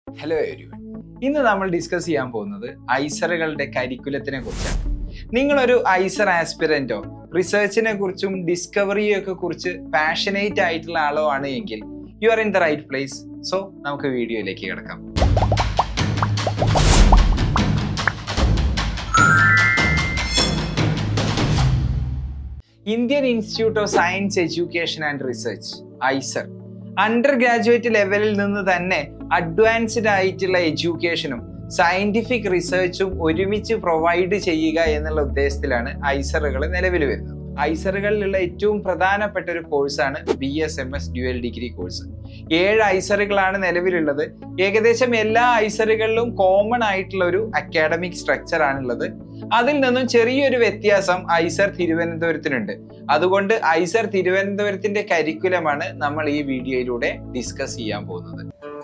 hello everyone ഇന്ന് നമ്മൾ discuss ചെയ്യാൻ പോകുന്നത് ഐസറുകളുടെ കരിക്കുലത്തിനെ കുറിച്ചാണ് നിങ്ങളൊരു ഐസർ ആസ്പിറൻറ്റോ റിസർച്ചിനെ കുറിച്ചും ഡിസ്കവറിയെ ഒക്കെ കുറിച്ച് പാഷനേറ്റ് ആയിട്ടുള്ള ആളോ ആണ് എങ്കിൽ you are in the right place so നമുക്ക് വീഡിയോയിലേക്ക് കിടക്കാം Indian Institute of Science Education and Research IISER undergraduate ലെവലിൽ നിന്ന് തന്നെ അഡ്വാൻസ്ഡ് ആയിട്ടുള്ള എഡ്യൂക്കേഷനും സയന്റിഫിക് റിസർച്ചും ഒരുമിച്ച് പ്രൊവൈഡ് ചെയ്യുക എന്നുള്ള ഉദ്ദേശത്തിലാണ് ഐസറുകൾ നിലവിൽ വരുന്നത് ഐസറുകളിലുള്ള ഏറ്റവും പ്രധാനപ്പെട്ട ഒരു കോഴ്സാണ് B S M S dual degree course ഏഴ് ഐസറുകളാണ് നിലവിലുള്ളത് ഏകദേശം എല്ലാ ഐസറുകളിലും കോമൺ ആയിട്ടുള്ള ഒരു അക്കാഡമിക് സ്ട്രക്ചർ ആണുള്ളത് അതിൽ നിന്നും ചെറിയൊരു വ്യത്യാസം ഐസർ തിരുവനന്തപുരത്തിനുണ്ട് അതുകൊണ്ട് ഐസർ തിരുവനന്തപുരത്തിന്റെ കരിക്കുലമാണ് നമ്മൾ ഈ വീഡിയോയിലൂടെ ഡിസ്കസ് ചെയ്യാൻ പോകുന്നത്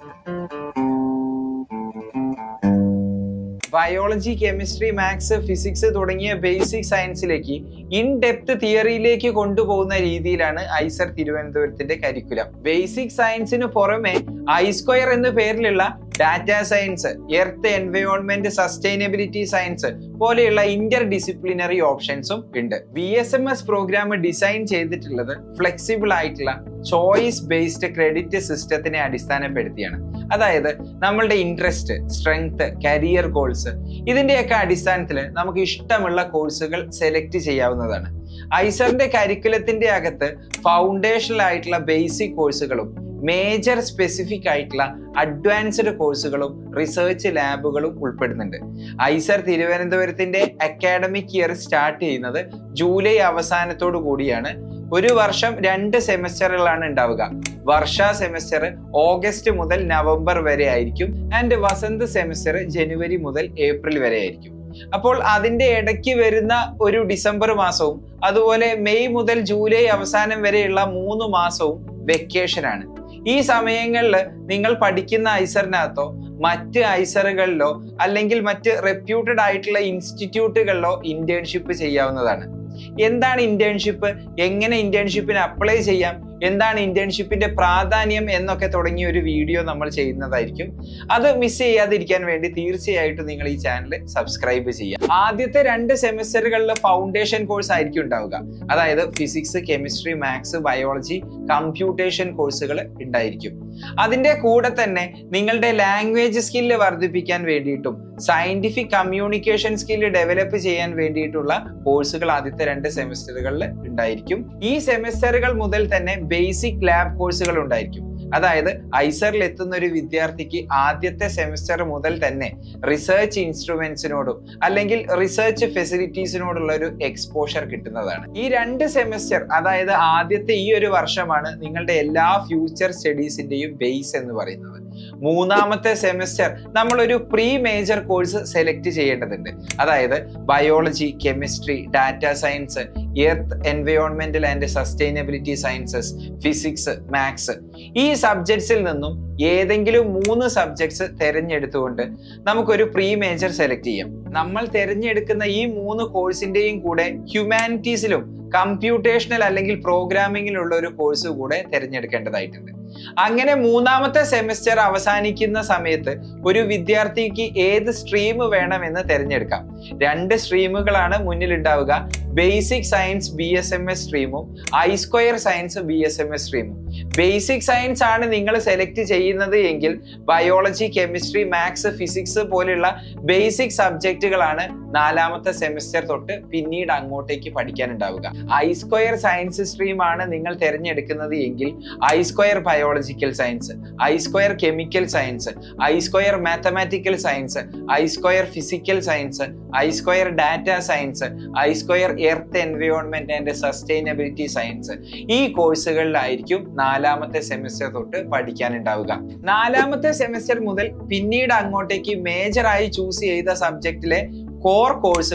ബയോളജി കെമിസ്ട്രി മാത്സ് ഫിസിക്സ് തുടങ്ങിയ ബേസിക് സയൻസിലേക്ക് ഇൻ ഡെപ്ത് തിയറിയിലേക്ക് കൊണ്ടുപോകുന്ന രീതിയിലാണ് ഐസർ തിരുവനന്തപുരത്തിന്റെ കരിക്കുലം ബേസിക് സയൻസിന് പുറമെ ഐസ്ക്വയർ എന്ന പേരിലുള്ള data science earth environment sustainability science പോലെയുള്ള ഇന്റർ ഡിസിപ്ലിനറി ഓപ്ഷൻസും ഉണ്ട് B S M S program design ചെയ്തിട്ടുള്ളത് ഫ്ലെക്സിബിൾ ആയിട്ടുള്ള ചോയ്സ് ബേസ്ഡ് ക്രെഡിറ്റ് സിസ്റ്റത്തിനെ അടിസ്ഥാനപ്പെടുത്തിയാണ് അതായത് നമ്മളുടെ ഇൻട്രസ്റ്റ് സ്ട്രെങ്ത് കരിയർ ഗോൾസ് ഇതിന്റെയൊക്കെ അടിസ്ഥാനത്തിൽ നമുക്ക് ഇഷ്ടമുള്ള കോഴ്സുകൾ സെലക്ട് ചെയ്യാവുന്നതാണ് ഐസറിന്റെ കരിക്കുലത്തിന്റെ അകത്ത് ഫൗണ്ടേഷണൽ ആയിട്ടുള്ള ബേസിക് കോഴ്സുകളും മേജർ സ്പെസിഫിക് ആയിട്ടുള്ള അഡ്വാൻസ്ഡ് കോഴ്സുകളും റിസർച്ച് ലാബുകളും ഉൾപ്പെടുന്നുണ്ട് ഐസർ തിരുവനന്തപുരത്തിന്റെ അക്കാഡമിക് ഇയർ സ്റ്റാർട്ട് ചെയ്യുന്നത് ജൂലൈ അവസാനത്തോടു കൂടിയാണ് ഒരു വർഷം രണ്ട് സെമസ്റ്ററുകളാണ് ഉണ്ടാവുക വർഷ സെമസ്റ്റർ ഓഗസ്റ്റ് മുതൽ നവംബർ വരെ ആയിരിക്കും ആൻഡ് വസന്ത് സെമസ്റ്റർ ജനുവരി മുതൽ ഏപ്രിൽ വരെ ആയിരിക്കും അപ്പോൾ അതിന്റെ ഇടയ്ക്ക് വരുന്ന ഒരു ഡിസംബർ മാസവും അതുപോലെ മെയ് മുതൽ ജൂലൈ അവസാനം വരെയുള്ള മൂന്ന് മാസവും വെക്കേഷൻ ആണ് ഈ സമയങ്ങളിൽ നിങ്ങൾ പഠിക്കുന്ന ഐസറിനകത്തോ മറ്റ് ഐസറുകളിലോ അല്ലെങ്കിൽ മറ്റ് റെപ്യൂട്ടഡ് ആയിട്ടുള്ള ഇൻസ്റ്റിറ്റ്യൂട്ടുകളിലോ ഇന്റേൺഷിപ്പ് ചെയ്യാവുന്നതാണ് എന്താണ് ഇന്റേൺഷിപ്പ് എങ്ങനെ ഇന്റേൺഷിപ്പിന് അപ്ലൈ ചെയ്യാം എന്താണ് ഇന്റേൺഷിപ്പിന്റെ പ്രാധാന്യം എന്നൊക്കെ തുടങ്ങിയ ഒരു വീഡിയോ നമ്മൾ ചെയ്യുന്നതായിരിക്കും അത് മിസ് ചെയ്യാതിരിക്കാൻ വേണ്ടി തീർച്ചയായിട്ടും നിങ്ങൾ ഈ ചാനൽ സബ്സ്ക്രൈബ് ചെയ്യുക ആദ്യത്തെ രണ്ട് സെമിസ്റ്ററുകളിൽ ഫൗണ്ടേഷൻ കോഴ്സ് ആയിരിക്കും ഉണ്ടാവുക അതായത് physics chemistry maths biology computation കോഴ്സുകൾ ഉണ്ടായിരിക്കും അതിന്റെ കൂടെ തന്നെ നിങ്ങളുടെ ലാംഗ്വേജ് സ്കില്ല് വർദ്ധിപ്പിക്കാൻ വേണ്ടിയിട്ടും സയന്റിഫിക് കമ്മ്യൂണിക്കേഷൻ സ്കില്ല് ഡെവലപ്പ് ചെയ്യാൻ വേണ്ടിയിട്ടുള്ള കോഴ്സുകൾ ആദ്യത്തെ രണ്ട് സെമിസ്റ്ററുകളിൽ ഉണ്ടായിരിക്കും ഈ സെമിസ്റ്ററുകൾ മുതൽ തന്നെ ബേസിക് ലാബ് കോഴ്സുകൾ ഉണ്ടായിരിക്കും അതായത് ഐസറിൽ എത്തുന്ന ഒരു വിദ്യാർത്ഥിക്ക് ആദ്യത്തെ സെമിസ്റ്റർ മുതൽ തന്നെ റിസർച്ച് ഇൻസ്ട്രുമെന്റ്സിനോടും അല്ലെങ്കിൽ റിസർച്ച് ഫെസിലിറ്റീസിനോടുള്ള ഒരു എക്സ്പോഷർ കിട്ടുന്നതാണ് ഈ രണ്ട് സെമിസ്റ്റർ അതായത് ആദ്യത്തെ ഈ ഒരു വർഷമാണ് നിങ്ങളുടെ എല്ലാ ഫ്യൂച്ചർ സ്റ്റഡീസിന്റെയും ബേസ് എന്ന് പറയുന്നത് മൂന്നാമത്തെ സെമിസ്റ്റർ നമ്മൾ ഒരു പ്രീ മേജർ കോഴ്സ് സെലക്ട് ചെയ്യേണ്ടതുണ്ട് അതായത് biology chemistry data science earth എൻവയോൺമെന്റൽ and sustainability sciences physics maths ഈ സബ്ജക്ട്സിൽ നിന്നും ഏതെങ്കിലും മൂന്ന് സബ്ജക്ട്സ് തിരഞ്ഞെടുത്തുകൊണ്ട് നമുക്കൊരു പ്രീ മേജർ സെലക്ട് ചെയ്യാം നമ്മൾ തിരഞ്ഞെടുക്കുന്ന ഈ മൂന്ന് കോഴ്സിന്റെയും കൂടെ ഹ്യൂമാനിറ്റീസിലും കമ്പ്യൂട്ടേഷണൽ അല്ലെങ്കിൽ പ്രോഗ്രാമിങ്ങിലുള്ള ഒരു കോഴ്സ് കൂടെ തിരഞ്ഞെടുക്കേണ്ടതായിട്ടുണ്ട് അങ്ങനെ മൂന്നാമത്തെ സെമിസ്റ്റർ അവസാനിക്കുന്ന സമയത്ത് ഒരു വിദ്യാർത്ഥിക്ക് ഏത് സ്ട്രീം വേണമെന്ന് തിരഞ്ഞെടുക്കാം രണ്ട് സ്ട്രീമുകളാണ് മുന്നിൽ ഉണ്ടാവുക basic science B S M S സ്ട്രീമും I square science B S M S സ്ട്രീമും ബേസിക് സയൻസ് ആണ് നിങ്ങൾ സെലക്ട് ചെയ്യുന്നത് എങ്കിൽ ബയോളജി കെമിസ്ട്രി മാത്സ് ഫിസിക്സ് പോലെയുള്ള ബേസിക് സബ്ജക്റ്റുകളാണ് നാലാമത്തെ സെമിസ്റ്റർ തൊട്ട് പിന്നീട് അങ്ങോട്ടേക്ക് പഠിക്കാനുണ്ടാവുക ഐ സ്ക്വയർ സയൻസ് സ്ട്രീം ആണ് നിങ്ങൾ തിരഞ്ഞെടുക്കുന്നത് എങ്കിൽ I square biological science I square chemical science I square mathematical science I square physical science I square data science I square earth environment and sustainability science ഈ കോഴ്സുകളിലായിരിക്കും നാലാമത്തെ semester തൊട്ട് പഠിക്കാനുണ്ടാവുക നാലാമത്തെ semester മുതൽ പിന്നീട് അങ്ങോട്ടേക്ക് മേജറായി ചൂസ് ചെയ്ത സബ്ജക്റ്റിലെ കോർ കോഴ്സുകളും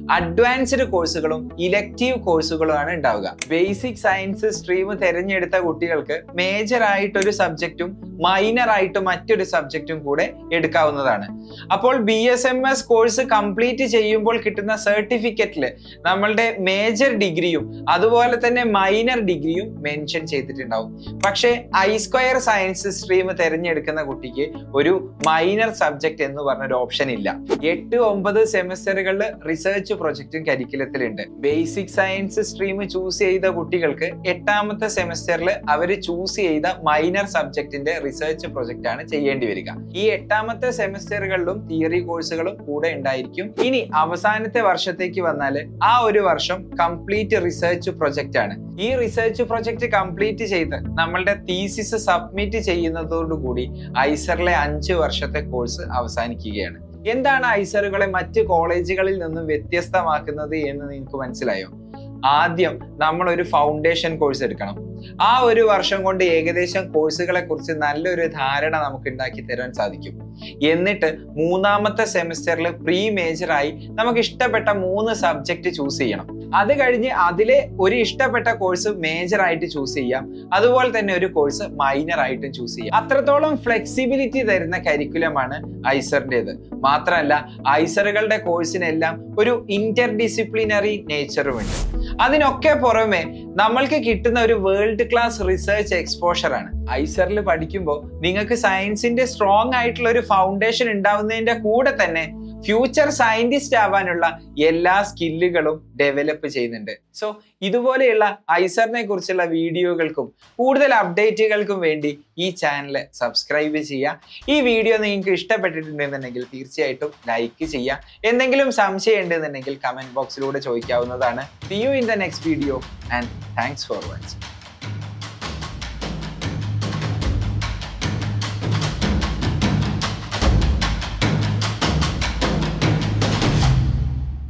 അഡ്വാൻസ്ഡ് കോഴ്സുകളും ഇലക്റ്റീവ് കോഴ്സുകളുമാണ് ഉണ്ടാവുക ബേസിക് സയൻസ് സ്ട്രീം തിരഞ്ഞെടുത്ത കുട്ടികൾക്ക് മേജർ ആയിട്ട് ഒരു സബ്ജക്റ്റും മൈനർ ആയിട്ട് മറ്റൊരു സബ്ജക്റ്റും കൂടെ എടുക്കാവുന്നതാണ് അപ്പോൾ B S M S course complete ചെയ്യുമ്പോൾ കിട്ടുന്ന സർട്ടിഫിക്കറ്റിൽ നമ്മളുടെ മേജർ ഡിഗ്രിയും അതുപോലെ തന്നെ മൈനർ ഡിഗ്രിയും മെൻഷൻ ചെയ്തിട്ടുണ്ടാവും പക്ഷേ ഐ സ്ക്വയർ സയൻസ് സ്ട്രീം തിരഞ്ഞെടുക്കുന്ന കുട്ടിക്ക് ഒരു മൈനർ സബ്ജക്ട് എന്ന് പറഞ്ഞൊരു ഓപ്ഷൻ ഇല്ല എട്ട് ഒമ്പത് സെമിസ്റ്ററുകളിൽ റിസർച്ച് പ്രൊജക്റ്റും കരിക്കുലത്തിലുണ്ട് ബേസിക് സയൻസ് സ്ട്രീം ചൂസ് ചെയ്ത കുട്ടികൾക്ക് എട്ടാമത്തെ സെമിസ്റ്ററിൽ അവർ ചൂസ് ചെയ്ത മൈനർ സബ്ജക്റ്റിന്റെ റിസർച്ച് പ്രൊജക്റ്റ് ആണ് ചെയ്യേണ്ടി വരിക ഈ എട്ടാമത്തെ സെമിസ്റ്ററുകളിലും തിയറി കോഴ്സുകളും കൂടെ ഉണ്ടായിരിക്കും ഇനി അവസാനത്തെ വർഷത്തേക്ക് വന്നാൽ ആ ഒരു വർഷം കംപ്ലീറ്റ് റിസർച്ച് പ്രൊജക്റ്റ് ആണ് ഈ റിസർച്ച് പ്രൊജക്റ്റ് കംപ്ലീറ്റ് ചെയ്ത് നമ്മളുടെ തീസിസ് സബ്മിറ്റ് ചെയ്യുന്നതോടുകൂടി ഐസറിലെ അഞ്ച് വർഷത്തെ കോഴ്സ് അവസാനിക്കുകയാണ് എന്താണ് ഐസറുകളെ മറ്റ് കോളേജുകളിൽ നിന്നും വ്യത്യസ്തമാക്കുന്നത് എന്ന് നിങ്ങൾക്ക് മനസ്സിലായോ ആദ്യം നമ്മൾ ഒരു ഫൗണ്ടേഷൻ കോഴ്സ് എടുക്കണം ആ ഒരു വർഷം കൊണ്ട് ഏകദേശം കോഴ്സുകളെ കുറിച്ച് നല്ലൊരു ധാരണ നമുക്ക് ഉണ്ടാക്കി തരാൻ സാധിക്കും എന്നിട്ട് മൂന്നാമത്തെ സെമിസ്റ്ററിൽ പ്രീ മേജറായി നമുക്ക് ഇഷ്ടപ്പെട്ട മൂന്ന് സബ്ജക്റ്റ് ചൂസ് ചെയ്യണം അത് കഴിഞ്ഞ് അതിലെ ഒരു ഇഷ്ടപ്പെട്ട കോഴ്സ് മേജർ ആയിട്ട് ചൂസ് ചെയ്യാം അതുപോലെ തന്നെ ഒരു കോഴ്സ് മൈനർ ആയിട്ടും ചൂസ് ചെയ്യാം അത്രത്തോളം ഫ്ലെക്സിബിലിറ്റി തരുന്ന കരിക്കുലമാണ് ഐസറിൻ്റെത് മാത്രമല്ല ഐസറുകളുടെ കോഴ്സിനെല്ലാം ഒരു ഇന്റർ ഡിസിപ്ലിനറി നേച്ചറുമുണ്ട് അതിനൊക്കെ പുറമെ നമ്മൾക്ക് കിട്ടുന്ന ഒരു വേൾഡ് ക്ലാസ് റിസർച്ച് എക്സ്പോഷർ ആണ് ഐസറിൽ പഠിക്കുമ്പോൾ നിങ്ങൾക്ക് സയൻസിന്റെ സ്ട്രോങ് ആയിട്ടുള്ള ഒരു ഫൗണ്ടേഷൻ ഉണ്ടാവുന്നതിന്റെ കൂടെ തന്നെ ഫ്യൂച്ചർ സയന്റിസ്റ്റ് ആവാനുള്ള എല്ലാ സ്കില്ലുകളും ഡെവലപ്പ് ചെയ്യുന്നുണ്ട് സോ ഇതുപോലെയുള്ള ഐസറിനെ കുറിച്ചുള്ള വീഡിയോകൾക്കും കൂടുതൽ അപ്ഡേറ്റുകൾക്കും വേണ്ടി ഈ ചാനൽ സബ്സ്ക്രൈബ് ചെയ്യുക ഈ വീഡിയോ നിങ്ങൾക്ക് ഇഷ്ടപ്പെട്ടിട്ടുണ്ടെന്നുണ്ടെങ്കിൽ തീർച്ചയായിട്ടും ലൈക്ക് ചെയ്യുക എന്തെങ്കിലും സംശയം ഉണ്ടെന്നുണ്ടെങ്കിൽ കമന്റ് ബോക്സിലൂടെ ചോദിക്കാവുന്നതാണ് see you in the next video and thanks for watching